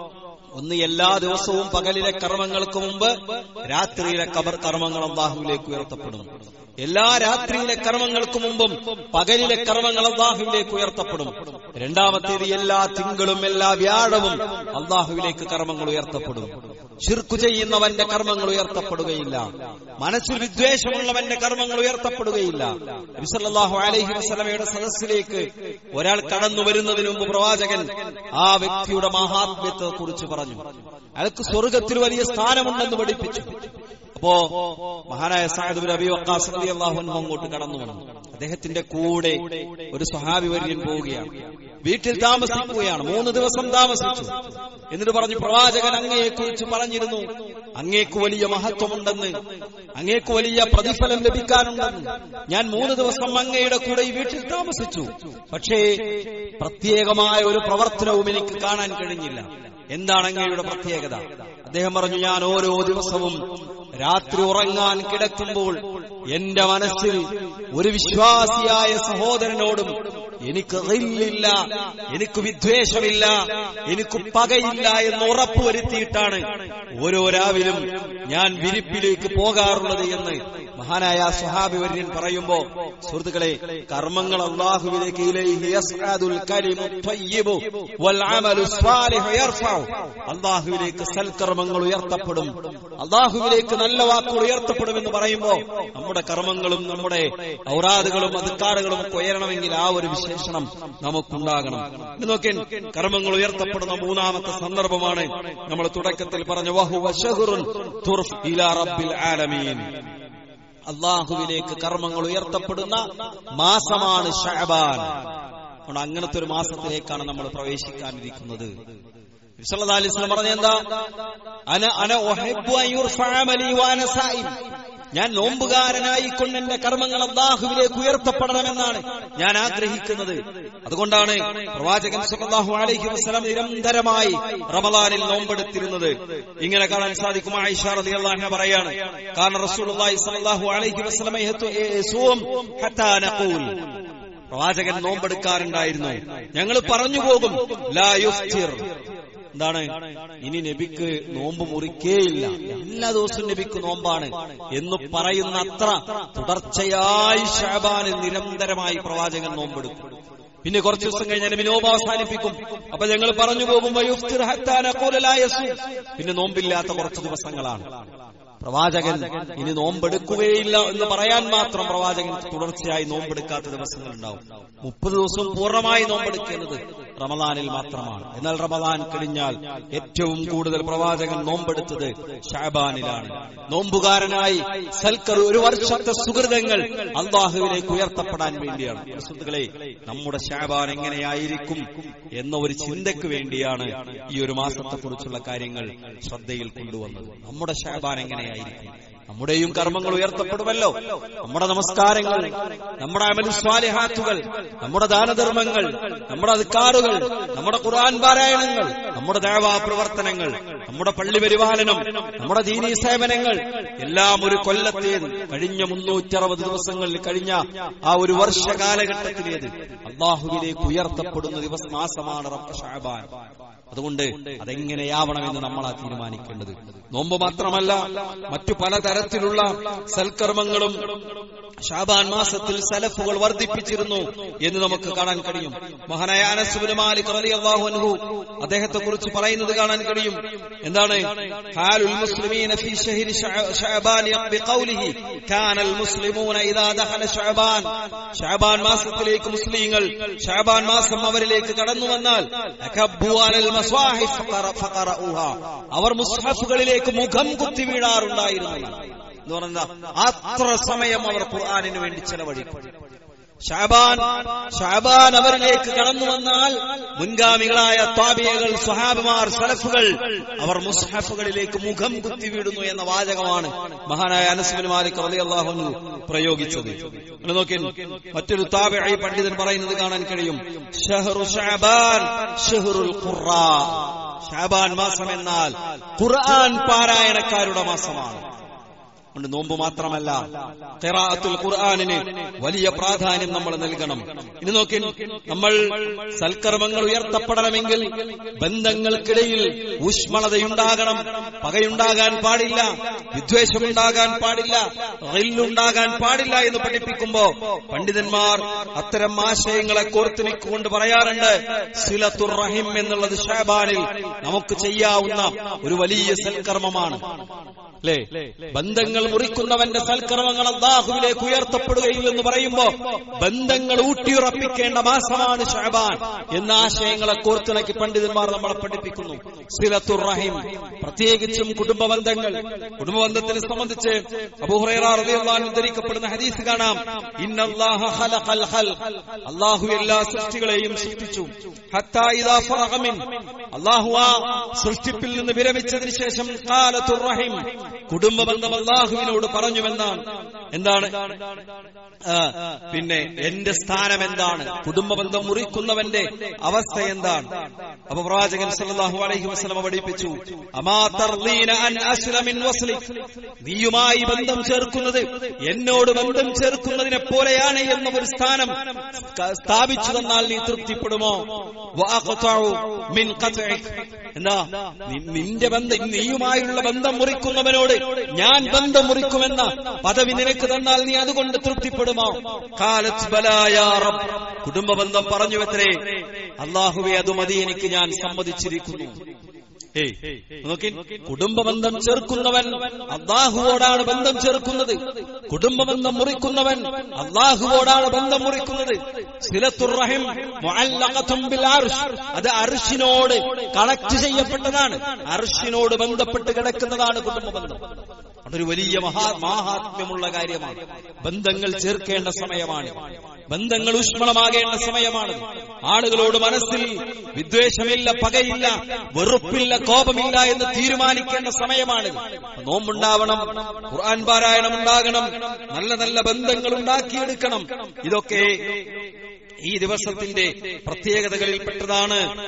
ഒന്ന് എല്ലാ ദിവസവും പകലിലെ കർമ്മങ്ങൾക്ക് മുമ്പ് രാത്രിയിലെ കബർ കർമ്മങ്ങൾ അള്ളാഹുവിലേക്ക് ഉയർത്തപ്പെടും എല്ലാ രാത്രിയിലെ കർമ്മങ്ങൾക്ക് മുമ്പും പകലിലെ കർമ്മങ്ങൾ അള്ളാഹുവിലേക്ക് ഉയർത്തപ്പെടും രണ്ടാമത്തേത് എല്ലാ തിങ്കളും എല്ലാ വ്യാഴവും അള്ളാഹുവിലേക്ക് കർമ്മങ്ങൾ ഉയർത്തപ്പെടും ഷിർക്കു ചെയ്യുന്നവന്റെ കർമ്മങ്ങൾ ഉയർത്തപ്പെടുകയില്ല മനസ്സിൽ വിദ്വേഷമുള്ളവന്റെ കർമ്മങ്ങൾ ഉയർത്തപ്പെടുകയില്ല നബിസല്ലാഹു അലൈഹി വസല്ലമയുടെ സദസ്സിലേക്ക് ഒരാൾ കടന്നു വരുന്നതിന് മുമ്പ് പ്രവാചകൻ ആ വ്യക്തിയുടെ മഹാത്മ്യത്തെ കുറിച്ച് പറഞ്ഞു അയാൾക്ക് സ്വർഗത്തിൽ വലിയ സ്ഥാനമുണ്ടെന്ന് പഠിപ്പിച്ചു അപ്പോ മഹാനായ സാഹിദ് ബിൻ അബി വക്കാസ് റളിയല്ലാഹു അൻഹു അങ്ങോട്ട് കടന്നു വന്നു അദ്ദേഹത്തിന്റെ കൂടെ ഒരു സ്വഹാബി വര്യൻ പോവുകയാണ് വീട്ടിൽ താമസിക്കുകയാണ് മൂന്ന് ദിവസം താമസിച്ചു എന്നിട്ട് പറഞ്ഞു പ്രവാചകൻ അങ്ങയെ കുറിച്ച് പറഞ്ഞിരുന്നു അങ്ങേക്ക് വലിയ മഹത്വമുണ്ടെന്ന് അങ്ങേക്ക് വലിയ പ്രതിഫലം ലഭിക്കാനുണ്ടെന്ന് ഞാൻ മൂന്ന് ദിവസം അങ്ങയുടെ കൂടെ ഈ വീട്ടിൽ താമസിച്ചു പക്ഷേ പ്രത്യേകമായ ഒരു പ്രവർത്തനവും എനിക്ക് കാണാൻ കഴിഞ്ഞില്ല എന്താണ് അങ്ങയുടെ പ്രത്യേകത അദ്ദേഹം പറഞ്ഞു ഞാൻ ഓരോ ദിവസവും രാത്രി ഉറങ്ങാൻ കിടക്കുമ്പോൾ എന്റെ മനസ്സിൽ ഒരു വിശ്വാസിയായ സഹോദരനോടും എനിക്ക് ഹില്ലില്ല എനിക്ക് വിദ്വേഷമില്ല എനിക്ക് പകയില്ല എന്ന് ഉറപ്പുവരുത്തിയിട്ടാണ് ഓരോ രാവിലും ഞാൻ വിരിപ്പിലേക്ക് പോകാറുള്ളത് എന്ന് മഹാനായ സുഹാബി വര്യൻ പറയുമ്പോ സുഹൃത്തുക്കളെ കർമ്മങ്ങൾ അള്ളാഹുവിലേക്ക് ഇലൈഹി യസ്അദുൽ കലിമു ത്വയ്യിബു വൽ അമലു സ്വാലിഹു യർഫഉ അള്ളാഹുവിലേക്ക് സൽക്കർമ്മങ്ങൾ ഉയർത്തപ്പെടും അള്ളാഹുവിലേക്ക് നല്ല വാക്കുകൾ ഉയർത്തപ്പെടും എന്ന് പറയുമ്പോ നമ്മുടെ കർമ്മങ്ങളും നമ്മുടെ ഔറാദുകളും അതുക്കാടുകളും ഒക്കെ ഉയരണമെങ്കിൽ ആ ഒരു വിശേഷണം നമുക്കുണ്ടാകണം ഇത് നോക്കി കർമ്മങ്ങൾ ഉയർത്തപ്പെടുന്ന മൂന്നാമത്തെ സന്ദർഭമാണ് നമ്മൾ തുടക്കത്തിൽ പറഞ്ഞ വഹുവ ശഹ്റുൻ തുർഫ് ഇലാ റബ്ബിൽ ആലമീൻ അള്ളാഹുവിലേക്ക് കർമ്മങ്ങൾ ഉയർത്തപ്പെടുന്ന മാസമാണ് ഷഅബാൻ അതുകൊണ്ട് അങ്ങനത്തെ ഒരു മാസത്തിലേക്കാണ് നമ്മൾ പ്രവേശിക്കാനിരിക്കുന്നത് വിസലതാലിസ്ലം പറഞ്ഞ എന്താ അന അന ഉഹിബ്ബു അൻ യുർഫഅ അമലി വഅന സായിം ഞാൻ നോമ്പുകാരനായിക്കൊണ്ട് എന്റെ കർമ്മങ്ങൾ അള്ളാഹുവിലേക്ക് ഉയർത്തപ്പെടണമെന്നാണ് ഞാൻ ആഗ്രഹിക്കുന്നത് അതുകൊണ്ടാണ് പ്രവാചകൻ സല്ലല്ലാഹു അലൈഹി വസല്ലം നിരന്തരമായി റമദാനിൽ നോമ്പെടുത്തിരുന്നത് ഇങ്ങനെ കാണാൻ സാധിക്കും ആയിഷ റളിയല്ലാഹു അൻഹ പറയാണ് കാരണം റസൂലുള്ളാഹി സ്വല്ലല്ലാഹു അലൈഹി വസല്ലം യസൂം ഹത്താ നഖൂൽ പ്രവാചകൻ നോമ്പെടുക്കാറുണ്ടായിരുന്നു ഞങ്ങൾ പറഞ്ഞു പോകും ലാ യുഫ്തിർ എന്താണ് ഇനി നബിക്ക് നോമ്പ് മുറിക്കേയില്ല എല്ലാ ദിവസവും നബിക്ക് നോമ്പാണ് എന്ന് പറയുന്ന അത്ര തുടർച്ചയായി ഷാബാന് നിരന്തരമായി പ്രവാചകൻ നോമ്പെടുക്കും പിന്നെ കുറച്ച് ദിവസം കഴിഞ്ഞാൽ നബി നോമ്പ് അവസാനിപ്പിക്കും അപ്പൊ ഞങ്ങൾ പറഞ്ഞു പോകും വയുഫ്തിർ ഹത്താ നഖൂല ലാ യസൂം. പിന്നെ നോമ്പില്ലാത്ത കുറച്ച് ദിവസങ്ങളാണ് പ്രവാചകൻ ഇനി നോമ്പെടുക്കുകയില്ല എന്ന് പറയാൻ മാത്രം പ്രവാചകൻ തുടർച്ചയായി നോമ്പെടുക്കാത്ത ദിവസങ്ങൾ ഉണ്ടാവും മുപ്പത് ദിവസവും പൂർണ്ണമായി നോമ്പെടുക്കുന്നത് റമദാനിൽ മാത്രമാണ് എന്നാൽ റമദാൻ കഴിഞ്ഞാൽ ഏറ്റവും കൂടുതൽ പ്രവാചകൻ നോമ്പെടുത്തത് ഷാബാനിലാണ് നോമ്പുകാരനായി സൽക്കർ ഒരു വർഷത്തെ സുഹൃതങ്ങൾ അള്ളാഹുവിലേക്ക് ഉയർത്തപ്പെടാൻ വേണ്ടിയാണ് സുഹൃത്തുക്കളെ നമ്മുടെ ഷാബാൻ എങ്ങനെയായിരിക്കും എന്ന ഒരു ചിന്തയ്ക്ക് വേണ്ടിയാണ് ഈ ഒരു മാസത്തെ കുറിച്ചുള്ള കാര്യങ്ങൾ ശ്രദ്ധയിൽ കൊണ്ടുവന്നത് നമ്മുടെ ഷാബാൻ എങ്ങനെയായിരിക്കും നമ്മുടെയും കർമ്മങ്ങൾ ഉയർത്തപ്പെടുമല്ലോ നമ്മുടെ നമസ്കാരങ്ങൾ നമ്മുടെ അമലു സ്വാലിഹാത്തുകൾ നമ്മുടെ ദാനധർമ്മങ്ങൾ നമ്മുടെ അധികാറുകൾ നമ്മുടെ ഖുർആൻ പാരായണങ്ങൾ നമ്മുടെ ദേവാ പ്രവർത്തനങ്ങൾ നമ്മുടെ പള്ളി പരിപാലനം നമ്മുടെ ദീനീ സേവനങ്ങൾ എല്ലാം ഒരു കൊല്ലത്തേത് കഴിഞ്ഞ മുന്നൂറ്ററുപത് ദിവസങ്ങളിൽ കഴിഞ്ഞ ആ ഒരു വർഷ കാലഘട്ടത്തിലേത് അള്ളാഹുവിലേക്ക് ഉയർത്തപ്പെടുന്ന ദിവസ മാസമാണ് റബ്ബ് ഷാബാൻ അതുകൊണ്ട് അതെങ്ങനെയാവണമെന്ന് നമ്മളാ തീരുമാനിക്കേണ്ടത് നോമ്പ് മാത്രമല്ല മറ്റു പലതരത്തിലുള്ള സൽക്കർമ്മങ്ങളും ഷാബാൻ മാസത്തിൽ സലഫുകൾ വർദ്ധിപ്പിച്ചിരുന്നു എന്ന് നമുക്ക് കാണാൻ കഴിയും മഹാനായ അനസുബിന് മാലിക് റളിയല്ലാഹു അൻഹു അദ്ദേഹത്തെ കുറിച്ച് പറയുന്നത് കാണാൻ കഴിയും എന്താണ് ഹാലുൽ മുസ്ലിമീന ഫീ ശഹരി ശഅ- ശഅബാൻ ബിഖൗലിഹി കാനൽ മുസ്ലിമൂന ഇദാ ദഖല ശഅബാൻ ശഅബാൻ മാസത്തിലേക്ക് മുസ്ലിങ്ങൾ ശഅബാൻ മാസം അവരിലേക്ക് കടന്നു വന്നാൽ അകബ്ബു അലൽ മസ്വാഹിഫ് ഫഖറ- ഫഖറഊഹ. അവർ മുസ്ഹഫുകളിലേക്ക് മുഖം കുത്തി വീഴാറുണ്ടായിരുന്നു എന്ന് പറഞ്ഞാൽ അത്ര സമയം അവർ ഖുർആാനിന് വേണ്ടി ചെലവഴിക്കും ഷാബാൻ ഷാബാൻ അവരിലേക്ക് കടന്നു വന്നാൽ മുൻഗാമികളായ താബിയകൾ സ്വഹാബിമാർ സലഫുകൾ അവർ മുസ്ഹഫുകളിലേക്ക് മുഖം കുത്തി വീടുന്നു എന്ന വാചകമാണ് മഹാനായ അനസ്ബിൻ മാലിക് റളിയല്ലാഹു അൻഹു പ്രയോഗിച്ചത് ഒന്ന് നോക്കി മറ്റൊരു താബിഈ പണ്ഡിതൻ പറയുന്നത് കാണാൻ കഴിയും ഷഹ്റു ഷഅബാൻ ഷഹ്റുൽ ഖുറാ ഷാബാൻ മാസം എന്നാൽ ഖുർആൻ പാരായണക്കാരുടെ മാസമാണ് കൊണ്ട് നോമ്പ് മാത്രമല്ല ഖിറാഅത്തുൽ ഖുർആനിന് വലിയ പ്രാധാന്യം നമ്മൾ നൽകണം ഇനി നോക്കി നമ്മൾ സൽക്കർമ്മങ്ങൾ ഉയർത്തപ്പെടണമെങ്കിൽ ബന്ധങ്ങൾക്കിടയിൽ ഊഷ്മളതയുണ്ടാകണം പകയുണ്ടാകാൻ പാടില്ല വിദ്വേഷമുണ്ടാകാൻ പാടില്ല ഉണ്ടാകാൻ പാടില്ല എന്ന് പഠിപ്പിക്കുമ്പോ പണ്ഡിതന്മാർ അത്തരം ആശയങ്ങളെ കോർത്തിനിക്കൊണ്ട് പറയാറുണ്ട് സിലത്തുർ റഹിം എന്നുള്ളത് ഷാബാനിൽ നമുക്ക് ചെയ്യാവുന്ന ഒരു വലിയ സൽക്കർമ്മമാണ് അല്ലേ ബന്ധങ്ങൾ മുറിക്കുന്നവന്റെ സൽക്കർമ്മങ്ങൾ അള്ളാഹുവിലേക്ക് ഉയർത്തപ്പെടുകയില്ലെന്ന് പറയുമ്പോ ബന്ധങ്ങൾ ഊട്ടിയുറപ്പിക്കേണ്ട മാസമാണ് ഷഹബാൻ എന്ന ആശയങ്ങളെ കോർത്തിണക്കി പണ്ഡിതന്മാർ നമ്മളെ പഠിപ്പിക്കുന്നു സിലത്തുർ റഹിം പ്രത്യേകിച്ചും കുടുംബ ബന്ധങ്ങൾ കുടുംബ ബന്ധത്തിനെ സംബന്ധിച്ച് അബൂഹുറൈറാൻ ഉദ്ധരിക്കപ്പെടുന്ന ഹദീസ് കാണാം ഇന്നല്ലാഹ ഖലഖൽ ഖൽഖ് അള്ളാഹു എല്ലാ സൃഷ്ടികളെയും സൃഷ്ടിച്ചു ഹത്താ ഇദാ ഫറഗ മിൻ അള്ളാഹു ആ സൃഷ്ടിപ്പിൽ നിന്ന് വിരമിച്ചതിന് ശേഷം ഖാലത്തുർ റഹിം കുടുംബ ബന്ധം അള്ളാഹുവിനോട് പറഞ്ഞുവെന്നാണ് എന്താണ് ആ, പിന്നെ എന്റെ സ്ഥാനം എന്താണ് കുടുംബ ബന്ധം മുറിക്കുന്നവന്റെ അവസ്ഥ എന്താണ് അപ്പൊ പ്രവാചകൻ സല്ലല്ലാഹു അലൈഹി വസല്ലം പഠിപ്പിച്ചു അമാ തർദീന അൻ അസ്ല മിൻ വസ്ലിക് നീയുമായി ബന്ധം ചേർക്കുന്നത് എന്നോട് ബന്ധം ചേർക്കുന്നതിനെ പോലെയാണ് എന്ന ഒരു സ്ഥാനം ക- സ്ഥാപിച്ചു തന്നാൽ നീ തൃപ്തിപ്പെടുമോ വഅഖ്തഉ മിൻ ഖത്ഇക് എന്താ നി- നിന്റെ ബന്ധം നീയുമായുള്ള ബന്ധം മുറിക്കുന്നവനോട് ഞാൻ ബന്ധം മുറിക്കുമെന്ന പദവി നിനക്ക് തന്നാൽ നീ അതുകൊണ്ട് തൃപ്തിപ്പെടുമോ കാലത്ത് ബലായ റബ്ബ് കുടുംബ ബന്ധം പറഞ്ഞു എത്രേ അള്ളാഹുവെ അത് മതി എനിക്ക് ഞാൻ സമ്മതിച്ചിരിക്കുന്നു ഏയ് നോക്കി കുടുംബ ബന്ധം ചേർക്കുന്നവൻ അള്ളാഹുവോടാണ് ബന്ധം ചേർക്കുന്നത് കുടുംബ ബന്ധം മുറിക്കുന്നവൻ അള്ളാഹുവോടാണ് ബന്ധം മുറിക്കുന്നത് സിലത്തുർ റഹിം മുഅല്ലഖത്തും ബിൽ അർശ് അത് അർഷിനോട് കണക്ട് ചെയ്യപ്പെട്ടതാണ് അർഷിനോട് ബന്ധപ്പെട്ട് കിടക്കുന്നതാണ് കുടുംബ ബന്ധം അതൊരു വലിയ മഹാ മാഹാത്മ്യമുള്ള കാര്യമാണ് ബന്ധങ്ങൾ ചേർക്കേണ്ട സമയമാണ് ബന്ധങ്ങൾ ഊഷ്മളമാകേണ്ട സമയമാണ് ആളുകളോട് മനസ്സിൽ വിദ്വേഷമില്ല പകയില്ല വെറുപ്പില്ല കോപമില്ല എന്ന് തീരുമാനിക്കേണ്ട സമയമാണ് നോമ്പുണ്ടാവണം ഖുർആൻ പാരായണം ഉണ്ടാകണം നല്ല നല്ല ബന്ധങ്ങൾ ഉണ്ടാക്കിയെടുക്കണം ഇതൊക്കെ ഈ ദിവസത്തിന്റെ പ്രത്യേകതകളിൽപ്പെട്ടതാണ്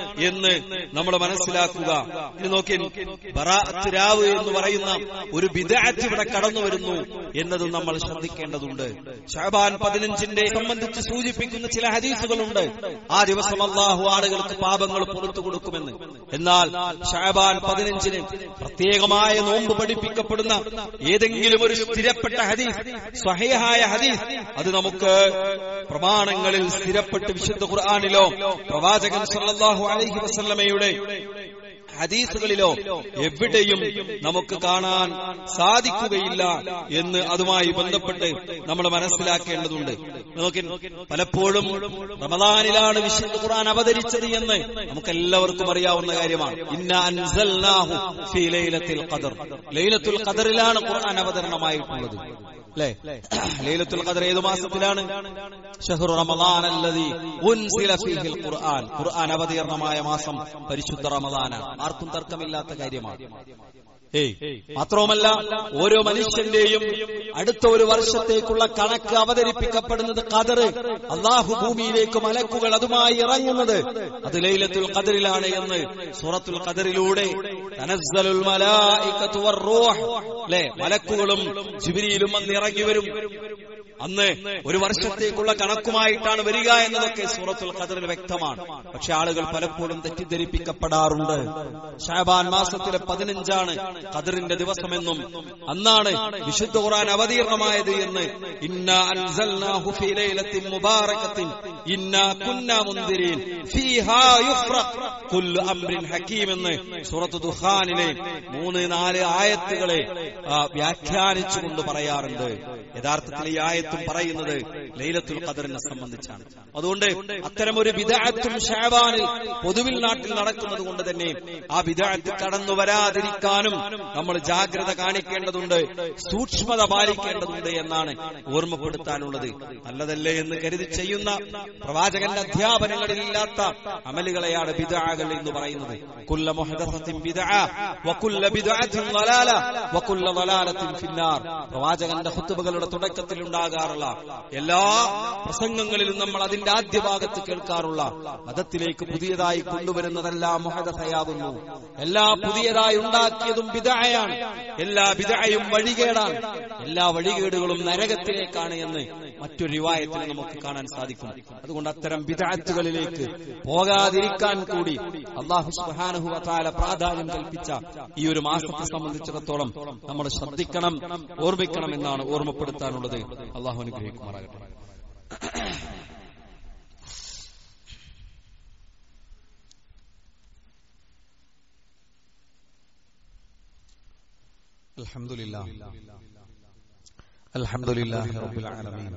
എന്ന് നമ്മൾ മനസ്സിലാക്കുക ഇനി നോക്കി ബറാഅത്ത് രാവ് എന്ന് പറയുന്ന ഒരു ബിദഅത്ത് ഇവിടെ കടന്നു വരുന്നു എന്നതും നമ്മൾ ശ്രദ്ധിക്കേണ്ടതുണ്ട് ഷാബാൻ പതിനഞ്ചിന്റെ സംബന്ധിച്ച് സൂചിപ്പിക്കുന്ന ചില ഹദീസുകളുണ്ട് ആ ദിവസം അള്ളാഹു ആളുകൾക്ക് പാപങ്ങൾ പുറത്തു കൊടുക്കുമെന്ന് എന്നാൽ ഷാബാൻ പതിനഞ്ചിന് പ്രത്യേകമായ നോമ്പ് പഠിപ്പിക്കപ്പെടുന്ന ഏതെങ്കിലും ഒരു സ്ഥിരപ്പെട്ട ഹദീസ് സ്വഹേഹായ ഹദീസ് അത് നമുക്ക് പ്രമാണങ്ങളിൽ സ്ഥിരപ്പെട്ട് വിശുദ്ധ ഖുർആാനിലോ പ്രവാചകൻ സല്ലല്ലാഹു അലൈഹി വസല്ലമയുടെ ഹദീസുകളിലോ എവിടെയും നമുക്ക് കാണാൻ സാധിക്കുകയില്ല എന്ന് അതുമായി ബന്ധപ്പെട്ട് നമ്മൾ മനസ്സിലാക്കേണ്ടതുണ്ട് നോക്കി പലപ്പോഴും റമദാനിലാണ് വിശുദ്ധ ഖുർആൻ അവതരിച്ചത് എന്ന് നമുക്ക് എല്ലാവർക്കും അറിയാവുന്ന കാര്യമാണ് ഇന്ന അൻസൽനാഹു ഫീ ലൈലത്തിൽ ഖദർ ലൈലത്തുൽ ഖദറിലാണ് ഖുർആൻ അവതരണമായിട്ടുള്ളത് അല്ലേ ലൈലത്തുൽ ഖദർ ഏത് മാസത്തിലാണ് ഷഹ്റു റമദാൻ അല്ലദീ ഉൻസില ഫീഹിൽ ഖുർആൻ ഖുർആൻ അവതീർണമായ മാസം പരിശുദ്ധ റമദാനാണ് ആർക്കും തർക്കമില്ലാത്ത കാര്യമാണ് ഏയ് മാത്രവുമല്ല ഓരോ മനുഷ്യന്റെയും അടുത്ത ഒരു വർഷത്തേക്കുള്ള കണക്ക് അവതരിപ്പിക്കപ്പെടുന്നത് ഖദർ അള്ളാഹു ഭൂമിയിലേക്ക് മലക്കുകൾ അതുമായി ഇറങ്ങുന്നത് അത് ലൈലത്തുൽ ഖദറിലാണ് എന്ന് സൂറത്തുൽ ഖദറിലൂടെ തനസ്സലുൽ മലായികത്തു വറൂഹ് അല്ലേ മലക്കുകളും ജിബ്രീലും അന്ന് ഇറങ്ങി വരും അന്ന് ഒരു വർഷത്തേക്കുള്ള കണക്കുമായിട്ടാണ് വരിക എന്നതൊക്കെ സൂറത്തുൽ ഖദറിൽ വ്യക്തമാണ് പക്ഷെ ആളുകൾ പലപ്പോഴും തെറ്റിദ്ധരിപ്പിക്കപ്പെടാറുണ്ട് ഷാബാൻ മാസത്തിലെ പതിനഞ്ചാണ് ഖദറിന്റെ ദിവസമെന്നും അന്നാണ് വിശുദ്ധ ഖുർആൻ അവതീർണമായത് എന്ന് ഇന്ന അൻസൽനാഹു ഫീ ലൈലത്തിൻ മുബാറകത്തിൻ ഇന്നാ കുന്നാ മുൻദിരീൻ ഫീഹാ യുഫ്റഖ് കുല്ലു അംറിൻ ഹകീം എന്ന് സൂറത്ത് ദുഖാനിലെ മൂന്ന് നാല് ആയത്തുകളെ ആ, വ്യാഖ്യാനിച്ചുകൊണ്ട് പറയാറുണ്ട് യഥാർത്ഥത്തിൽ ഈ ആയത്തും പറയുന്നത് ലൈലത്തുൽ ഖദറിനെ സംബന്ധിച്ചാണ് അതുകൊണ്ട് അത്തരം ഒരു വിദാഅത്തും ഷാബാനിൽ പൊതുവിൽ നാട്ടിൽ നടക്കുന്നത് കൊണ്ട് തന്നെ ആ വിദാഅത്ത് കടന്നു വരാതിരിക്കാനും നമ്മൾ ജാഗ്രത കാണിക്കേണ്ടതുണ്ട് സൂക്ഷ്മത പാലിക്കേണ്ടതുണ്ട് എന്നാണ് ഓർമ്മപ്പെടുത്താനുള്ളത് നല്ലതല്ലേ എന്ന് കരുതി ചെയ്യുന്ന പ്രവാചകന്റെ അധ്യാപനങ്ങളിലില്ലാത്ത അമലുകളെയാണ് ബിദാകൾ എന്ന് പറയുന്നത് കുല്ല മുഹദസത്തിൻ ബിദഅ വകുല്ല ബിദഅത്തിൻ ളലാല വകുല്ല ളലാലത്തിൻ ഫിന്നാർ പ്രവാചകന്റെ ഖുത്ബകളുടെ തുടക്കത്തിൽ ഉണ്ടാകാറുള്ള എല്ലാ പ്രസംഗങ്ങളിലും നമ്മൾ അതിന്റെ ആദ്യ ഭാഗത്ത് കേൾക്കാറുള്ള മതത്തിലേക്ക് പുതിയതായി കൊണ്ടുവരുന്നതെല്ലാം മുഹദസയാകുന്നു എല്ലാ പുതിയതായി ഉണ്ടാക്കിയതും ബിദഅയാണ് എല്ലാ ബിദഅയും വഴികേടാണ് എല്ലാ വഴികേടുകളും നരകത്തിലേക്കാണ് എന്ന് മറ്റൊരു റിവായത്തിൽ നമുക്ക് കാണാൻ സാധിക്കും അതുകൊണ്ട് അത്തരം ബിദഅത്തുകളിലേക്ക് പോകാതിരിക്കാൻ കൂടി അള്ളാഹു സുബ്ഹാനഹു വതആല പ്രാധാന്യം കൽപ്പിച്ച ഈ ഒരു മാസത്തെ സംബന്ധിച്ചിടത്തോളം നമ്മൾ ശ്രദ്ധിക്കണം ഓർമ്മിക്കണം എന്നാണ് ഓർമ്മപ്പെടുത്താനുള്ളത് അള്ളാഹു അനുഗ്രഹിക്കുമാറാകട്ടെ الحمد لله الحمد لله رب العالمين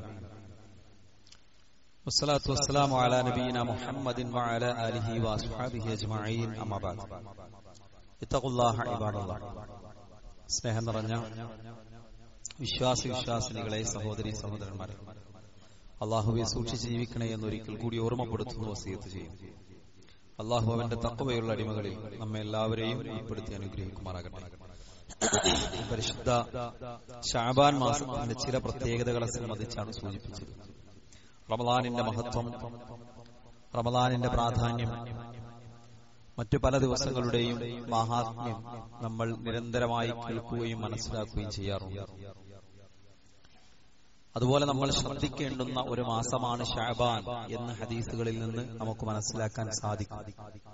والصلاة والسلام على نبينا محمد وعلى آله وأصحابه أجمعين أما بعد اتقوا الله عباد الله സ്നേഹം നിറഞ്ഞ വിശ്വാസി വിശ്വാസിനികളെ സഹോദരി സഹോദരന്മാരെ അള്ളാഹുവെ സൂക്ഷിച്ച് ജീവിക്കണേ എന്നൊരിക്കൽ കൂടി ഓർമ്മപ്പെടുത്തുന്നു വസീയത്ത് ചെയ്യും അള്ളാഹു അവന്റെ തക്കവയുള്ള അടിമകളിൽ നമ്മെ എല്ലാവരെയും ഉൾപ്പെടുത്തി അനുഗ്രഹിക്കുമാറാകട്ടെ പരിശുദ്ധ ഷാബാൻ മാസത്തിന്റെ ചില പ്രത്യേകതകളെ സംബന്ധിച്ചാണ് സൂചിപ്പിച്ചത് റമദാനിന്റെ മഹത്വം റമദാനിന്റെ പ്രാധാന്യം മറ്റു പല ദിവസങ്ങളുടെയും മാഹാത്മ്യം നമ്മൾ നിരന്തരമായി കേൾക്കുകയും മനസ്സിലാക്കുകയും ചെയ്യാറുണ്ട് അതുപോലെ നമ്മൾ ശ്രദ്ധിക്കേണ്ടുന്ന ഒരു മാസമാണ് ഷാബാൻ എന്ന ഹദീസുകളിൽ നിന്ന് നമുക്ക് മനസ്സിലാക്കാൻ സാധിക്കും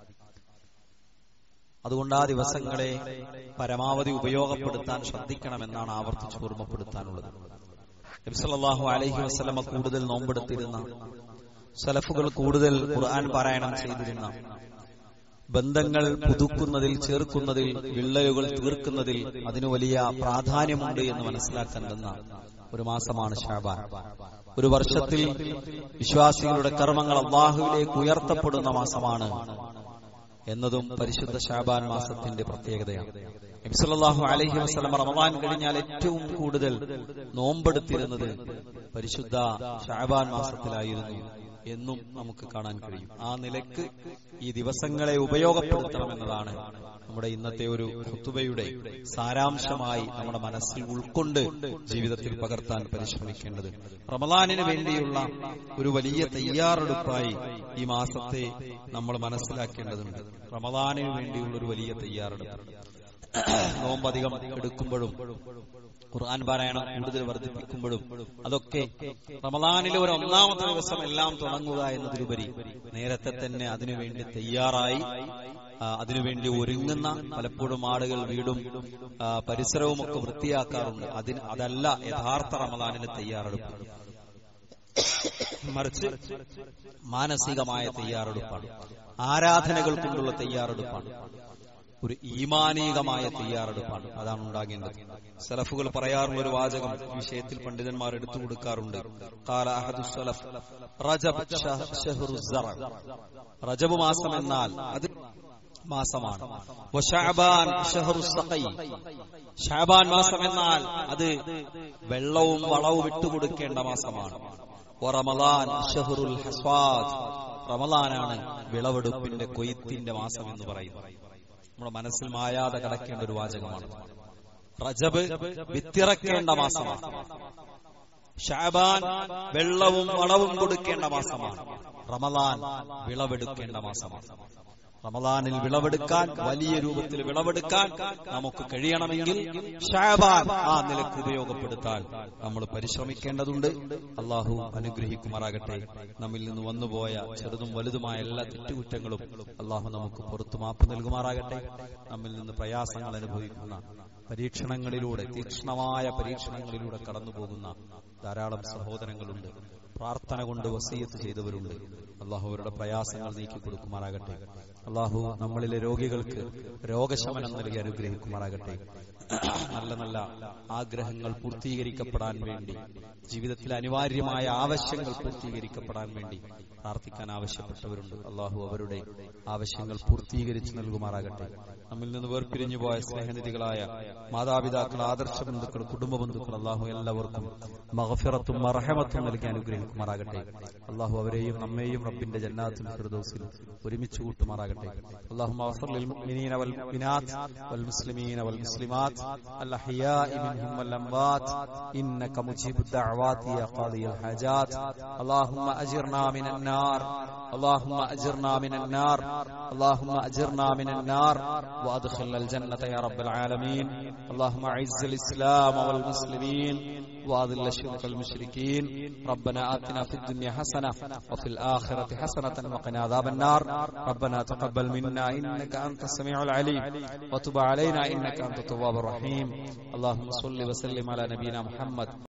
അതുകൊണ്ട് ആ ദിവസങ്ങളെ പരമാവധി ഉപയോഗപ്പെടുത്താൻ ശ്രദ്ധിക്കണമെന്നാണ് ആവർത്തിച്ച് ഓർമ്മപ്പെടുത്താനുള്ളത് നബിസല്ലാഹു അലൈഹി വസ്ലമ കൂടുതൽ നോമ്പെടുത്തിരുന്ന സലഫുകൾ കൂടുതൽ ഖുർആൻ പാരായണം ചെയ്തിരുന്ന ബന്ധങ്ങൾ പുതുക്കുന്നതിൽ ചേർക്കുന്നതിൽ വിള്ളലുകൾ തീർക്കുന്നതിൽ അതിന് വലിയ പ്രാധാന്യമുണ്ട് എന്ന് മനസ്സിലാക്കാൻ തന്ന ഒരു മാസമാണ് ഷാബാൻ ഒരു വർഷത്തിൽ വിശ്വാസികളുടെ കർമ്മങ്ങൾ അള്ളാഹുവിലേക്ക് ഉയർത്തപ്പെടുന്ന മാസമാണ് എന്നതും പരിശുദ്ധ ഷാബാൻ മാസത്തിന്റെ പ്രത്യേകതയാണ് നബിസല്ലാഹു അലഹി വസ്ലം റമദാൻ കഴിഞ്ഞാൽ ഏറ്റവും കൂടുതൽ നോമ്പെടുത്തിരുന്നത് പരിശുദ്ധ ഷാബാൻ മാസത്തിലായിരുന്നു എന്നും നമുക്ക് കാണാൻ കഴിയും ആ നിലക്ക് ഈ ദിവസങ്ങളെ ഉപയോഗപ്പെടുത്തണമെന്നതാണ് നമ്മുടെ ഇന്നത്തെ ഒരു ഖുത്തുബയുടെ സാരാംശമായി നമ്മുടെ മനസ്സിൽ ഉൾക്കൊണ്ട് ജീവിതത്തിൽ പകർത്താൻ പരിശ്രമിക്കേണ്ടത് റമദാനിന് വേണ്ടിയുള്ള ഒരു വലിയ തയ്യാറെടുപ്പായി ഈ മാസത്തെ നമ്മൾ മനസ്സിലാക്കേണ്ടതുണ്ട് റമദാനിന് വേണ്ടിയുള്ള ഒരു വലിയ തയ്യാറെടുപ്പ് നോമ്പ് അധികം എടുക്കുമ്പോഴും ഖുർആൻ പാരായണം കൂടുതൽ വർദ്ധിപ്പിക്കുമ്പോഴും അതൊക്കെ റമദാനിലെ ഒരു ഒന്നാമത്തെ ദിവസം എല്ലാം തുടങ്ങുക എന്നതിലുപരി നേരത്തെ തന്നെ അതിനുവേണ്ടി തയ്യാറായി ആ, അതിനുവേണ്ടി ഒരുങ്ങുന്ന പലപ്പോഴും ആളുകൾ വീടും ആ, പരിസരവും ഒക്കെ വൃത്തിയാക്കാറുണ്ട് അതിന് അതല്ല യഥാർത്ഥ റമദാനിലെ തയ്യാറെടുപ്പ് മറിച്ച് മാനസികമായ തയ്യാറെടുപ്പാണ് ആരാധനകൾ കൊണ്ടുള്ള തയ്യാറെടുപ്പാണ് ഒരു ഈമാനീകമായ തയ്യാറെടുപ്പാണ് അതാണ് ഉണ്ടാകേണ്ടത് സലഫുകൾ പറയാറുള്ള ഒരു വാചകം ഈ വിഷയത്തിൽ പണ്ഡിതന്മാർ എടുത്തു കൊടുക്കാറുണ്ട് ഖാല അഹദു സലഫ് റജബ് ഷഹ- ഷഹ്റു സറ. റജബ് മാസം എന്നാൽ അത് മാസമാണ് വശഅബാൻ ഷഹ്റു സഖൈ. ഷാബാൻ മാസം എന്നാൽ അത് വെള്ളവും വളവും ഇട്ടുകൊടുക്കേണ്ട മാസമാണ് റമലാൻ ഷഹറുൽ ഹസ്വാദ് റമലാനാണ് വിളവെടുപ്പിന്റെ കൊയ്ത്തിന്റെ മാസം എന്ന് പറയുന്നത് നമ്മുടെ മനസ്സിൽ മായാതെ കിടക്കേണ്ട ഒരു വാചകമാണ് റജബ് വിത്തിറക്കേണ്ട മാസമാണ് ഷാബാൻ വെള്ളവും വളവും കൊടുക്കേണ്ട മാസമാണ് റമലാൻ വിളവെടുക്കേണ്ട മാസമാണ് റമലാനിൽ വിളവെടുക്കാൻ വലിയ രൂപത്തിൽ വിളവെടുക്കാൻ നമുക്ക് കഴിയണമെങ്കിൽ ഷാബാൻ ആ നിലക്ക് ഉപയോഗപ്പെടുത്താൻ നമ്മൾ പരിശ്രമിക്കേണ്ടതുണ്ട് അള്ളാഹു അനുഗ്രഹിക്കുമാറാകട്ടെ നമ്മിൽ നിന്ന് വന്നുപോയ ചെറുതും വലുതുമായ എല്ലാ തെറ്റുകുറ്റങ്ങളും അള്ളാഹു നമുക്ക് പുറത്തു മാപ്പ് നൽകുമാറാകട്ടെ നമ്മിൽ നിന്ന് പ്രയാസങ്ങൾ അനുഭവിക്കുന്ന പരീക്ഷണങ്ങളിലൂടെ തീക്ഷ്ണമായ പരീക്ഷണങ്ങളിലൂടെ കടന്നു പോകുന്ന ധാരാളം സഹോദരങ്ങളുണ്ട് പ്രാർത്ഥന കൊണ്ട് വസീയത്ത് ചെയ്തവരുണ്ട് അള്ളാഹു അവരുടെ പ്രയാസങ്ങൾ നീക്കി കൊടുക്കുമാറാകട്ടെ അള്ളാഹു നമ്മളിലെ രോഗികൾക്ക് രോഗശമനം നൽകി അനുഗ്രഹിക്കുമാറാകട്ടെ നല്ല നല്ല ആഗ്രഹങ്ങൾ പൂർത്തീകരിക്കപ്പെടാൻ വേണ്ടി ജീവിതത്തിൽ അനിവാര്യമായ ആവശ്യങ്ങൾ പൂർത്തീകരിക്കപ്പെടാൻ വേണ്ടി പ്രാർത്ഥിക്കാൻ ആവശ്യപ്പെട്ടവരുണ്ട് അള്ളാഹു അവരുടെ ആവശ്യങ്ങൾ പൂർത്തീകരിച്ചു നൽകുമാറാകട്ടെ നമ്മിൽ നിന്ന് വേർപിരിഞ്ഞു പോയ സ്നേഹനിധികളായ മാതാപിതാക്കൾ ആദർശ ബന്ധുക്കൾ കുടുംബ ബന്ധുക്കൾ അള്ളാഹു എല്ലാവർക്കും മഹഫിറത്തും മറഹമത്തും നൽകി അനുഗ്രഹിക്കുമാറാകട്ടെ അള്ളാഹു അവരെയും നമ്മെയും റബ്ബിന്റെ ജന്നാത്തുൽ ഫിർദൗസിൽ ഒരുമിച്ച് കൂട്ടുമാറാകട്ടെ اللهم اغفر للمؤمنين والمؤمنات والمسلمين والمسلمات الأحياء منهم والأموات إنك مجيب الدعوات يا قاضي الحاجات اللهم أجرنا من النار اللهم أجرنا من النار اللهم أجرنا من النار وأدخلنا الجنة يا رب العالمين اللهم أعز الإسلام والمسلمين وأذل الشرك المشركين ربنا آتنا في الدنيا حسنة وفي الآخرة حسنة وقنا عذاب النار ربنا تقبل منا إنك أنت السميع العليم وتب علينا إنك أنت التواب الرحيم اللهم صل وسلم على نبينا محمد